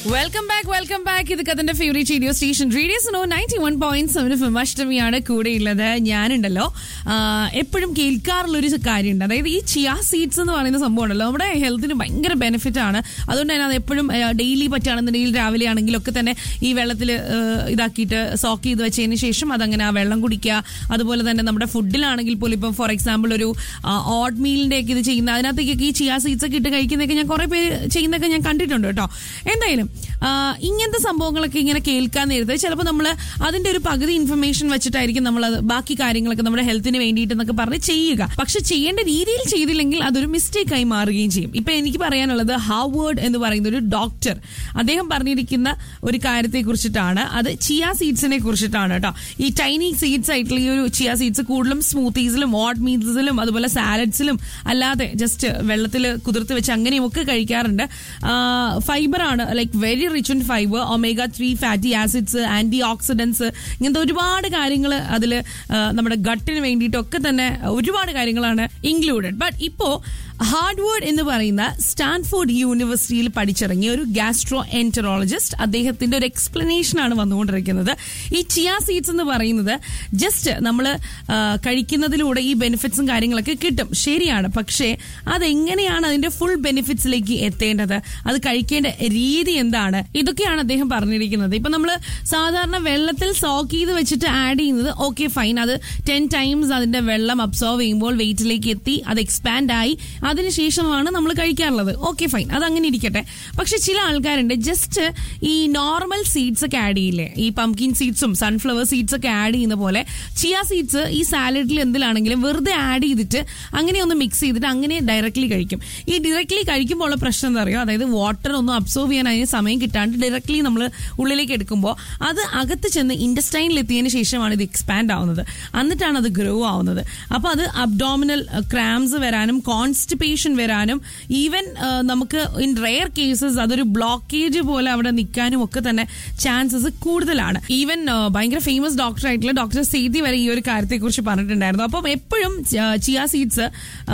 welcome back welcome back ഇത് കഥന്റെ favourite radio station radio so ninety one point seven F അഷ്ടമിയാണ് കൂടെയുള്ളത് ഞാനുണ്ടല്ലോ എപ്പോഴും കേൾക്കാറുള്ള ഒരു കാര്യമുണ്ട് അതായത് ഈ ചിയാ സീഡ്സ് എന്ന് പറയുന്ന സംഭവം ഉണ്ടല്ലോ നമ്മുടെ ഹെൽത്തിന് ഭയങ്കര ബെനിഫിറ്റ് ആണ് അതുകൊണ്ട് തന്നെ അത് എപ്പോഴും ഡെയിലി പറ്റുകയാണെന്നുണ്ടെങ്കിൽ രാവിലെ ആണെങ്കിലൊക്കെ തന്നെ ഈ വെള്ളത്തിൽ ഇതാക്കിയിട്ട് സോക്ക് ചെയ്ത് വെച്ചതിന് ശേഷം അതങ്ങനെ ആ വെള്ളം കുടിക്കുക അതുപോലെ തന്നെ നമ്മുടെ ഫുഡിലാണെങ്കിൽ പോലും ഇപ്പം ഫോർ എക്സാമ്പിൾ ഒരു ഓട്ട് മീലിന്റെ ഒക്കെ ഇത് ചെയ്യുന്ന അതിനകത്തേക്കൊക്കെ ഈ ചിയാ സീഡ്സ് ഒക്കെ ഇട്ട് കഴിക്കുന്നതൊക്കെ ഞാൻ കുറെ പേര് ചെയ്യുന്നതൊക്കെ ഞാൻ കണ്ടിട്ടുണ്ട് കേട്ടോ എന്തായാലും ആ, ഇങ്ങനത്തെ സംഭവങ്ങളൊക്കെ ഇങ്ങനെ കേൾക്കാൻ നേരത്തെ ചിലപ്പോൾ നമ്മൾ അതിന്റെ ഒരു പകുതി ഇൻഫർമേഷൻ വെച്ചിട്ടായിരിക്കും നമ്മൾ അത് ബാക്കി കാര്യങ്ങളൊക്കെ നമ്മുടെ ഹെൽത്തിന് വേണ്ടിയിട്ട് എന്നൊക്കെ പറഞ്ഞ് ചെയ്യുക പക്ഷെ ചെയ്യേണ്ട രീതിയിൽ ചെയ്തില്ലെങ്കിൽ അതൊരു മിസ്റ്റേക്ക് ആയി മാറുകയും ചെയ്യും ഇപ്പൊ എനിക്ക് പറയാനുള്ളത് ഹാവേർഡ് എന്ന് പറയുന്ന ഒരു ഡോക്ടർ അദ്ദേഹം പറഞ്ഞിരിക്കുന്ന ഒരു കാര്യത്തെ കുറിച്ചിട്ടാണ് അത് ചിയ സീഡ്സിനെ കുറിച്ചിട്ടാണ് കേട്ടോ ഈ ടൈനി സീഡ്സ് ആയിട്ടുള്ള ഈ ഒരു ചിയ സീഡ്സ് കൂടുതലും സ്മൂത്തീസിലും ഓട്ട് മീൽസിലും അതുപോലെ സാലഡ്സിലും അല്ലാതെ ജസ്റ്റ് വെള്ളത്തിൽ കുതിർത്ത് വെച്ച് അങ്ങനെയും ഒക്കെ കഴിക്കാറുണ്ട് ഫൈബർ ആണ് like very rich in fibre omega three fatty acids antioxidants ഇങ്ങനത്തെ ഒരുപാട് കാര്യങ്ങൾ അതിൽ നമ്മുടെ ഗട്ടിന് വേണ്ടിയിട്ടൊക്കെ തന്നെ ഒരുപാട് കാര്യങ്ങളാണ് ഇൻക്ലൂഡഡ് ബട്ട് ഇപ്പോ ഹാർഡ്വേർഡ് എന്ന് പറയുന്ന സ്റ്റാൻഫോർഡ് യൂണിവേഴ്സിറ്റിയിൽ പഠിച്ചിറങ്ങിയ ഒരു ഗാസ്ട്രോ എൻറ്ററോളജിസ്റ്റ് അദ്ദേഹത്തിന്റെ ഒരു എക്സ്പ്ലനേഷൻ ആണ് വന്നുകൊണ്ടിരിക്കുന്നത് ഈ ചിയ സീഡ്സ് എന്ന് പറയുന്നത് ജസ്റ്റ് നമ്മൾ കഴിക്കുന്നതിലൂടെ ഈ ബെനിഫിറ്റ്സും കാര്യങ്ങളൊക്കെ കിട്ടും ശരിയാണ് പക്ഷേ അതെങ്ങനെയാണ് അതിന്റെ ഫുൾ ബെനിഫിറ്റ്സിലേക്ക് എത്തേണ്ടത് അത് കഴിക്കേണ്ട രീതി എന്താണ് ഇതൊക്കെയാണ് അദ്ദേഹം പറഞ്ഞിരിക്കുന്നത് ഇപ്പൊ നമ്മൾ സാധാരണ വെള്ളത്തിൽ സോക്ക് ചെയ്ത് വെച്ചിട്ട് ആഡ് ചെയ്യുന്നത് ഓക്കെ ഫൈൻ അത് ടെൻ ടൈംസ് അതിന്റെ വെള്ളം അബ്സോർവ് ചെയ്യുമ്പോൾ വെയിറ്റിലേക്ക് എത്തി അത് എക്സ്പാൻഡ് ആയി അതിനുശേഷമാണ് നമ്മൾ കഴിക്കാറുള്ളത് ഓക്കെ ഫൈൻ അത് അങ്ങനെ ഇരിക്കട്ടെ പക്ഷെ ചില ആൾക്കാരുണ്ട് ജസ്റ്റ് ഈ നോർമൽ സീഡ്സ് ഒക്കെ ആഡ് ചെയ്യില്ലേ ഈ പംകിൻ സീഡ്സും സൺഫ്ലവർ സീഡ്സ് ഒക്കെ ആഡ് ചെയ്യുന്ന പോലെ ചിയ സീഡ്സ് ഈ സാലഡിൽ എന്തിലാണെങ്കിലും വെറുതെ ആഡ് ചെയ്തിട്ട് അങ്ങനെ ഒന്ന് മിക്സ് ചെയ്തിട്ട് അങ്ങനെ ഡയറക്ട്ലി കഴിക്കും ഈ ഡയറക്ട്ലി കഴിക്കുമ്പോൾ ഉള്ള പ്രശ്നം എന്താ അറിയോ അതായത് വാട്ടർ ഒന്നും അബ്സോർവ് ചെയ്യാൻ അതിന് സമയം കിട്ടാണ്ട് ഡയറക്ട്ലി നമ്മൾ ഉള്ളിലേക്ക് എടുക്കുമ്പോൾ അത് അകത്ത് ചെന്ന് ഇൻഡസ്റ്റൈനിൽ എത്തിയതിന് ശേഷമാണ് ഇത് എക്സ്പാൻഡ് ആവുന്നത് എന്നിട്ടാണ് അത് ഗ്രോ ആവുന്നത് അപ്പോൾ അത് അബ്ഡോമിനൽ ക്രാംസ് വരാനും കോൺസ്റ്റിപ്പേഷൻ വരാനും ഈവൻ നമുക്ക് ഇൻ റെയർ കേസസ് അതൊരു ബ്ലോക്കേജ് പോലെ അവിടെ നിൽക്കാനും ഒക്കെ തന്നെ ചാൻസസ് കൂടുതലാണ് ഈവൻ ഭയങ്കര ഫേമസ് ഡോക്ടർ ആയിട്ടുള്ള ഡോക്ടർ സേതി വരെ ഈ ഒരു കാര്യത്തെ കുറിച്ച് പറഞ്ഞിട്ടുണ്ടായിരുന്നു അപ്പം എപ്പോഴും ചിയ സീഡ്സ്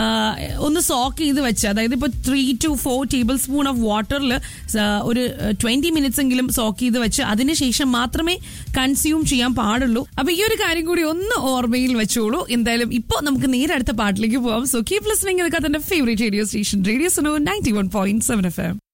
ഒന്ന് സോക്ക് ചെയ്ത് വെച്ച് അതായത് ഇപ്പോൾ three to four tablespoon of വാട്ടറിൽ ഒരു ട്വന്റി മിനിറ്റ്സ് എങ്കിലും സോക്ക് ചെയ്ത് വെച്ച് അതിനുശേഷം മാത്രമേ കൺസ്യൂം ചെയ്യാൻ പാടുള്ളൂ അപ്പൊ ഈ ഒരു കാര്യം കൂടി ഒന്ന് ഓർമ്മയിൽ വെച്ചോളൂ എന്തായാലും ഇപ്പോൾ നമുക്ക് നേരെ അടുത്ത പാട്ടിലേക്ക് പോവാം സോ കീപ് ലിസ്ണിംഗ് ഇതൊക്കെ തന്റെ favourite radio station radio Suno ninety one point seven F M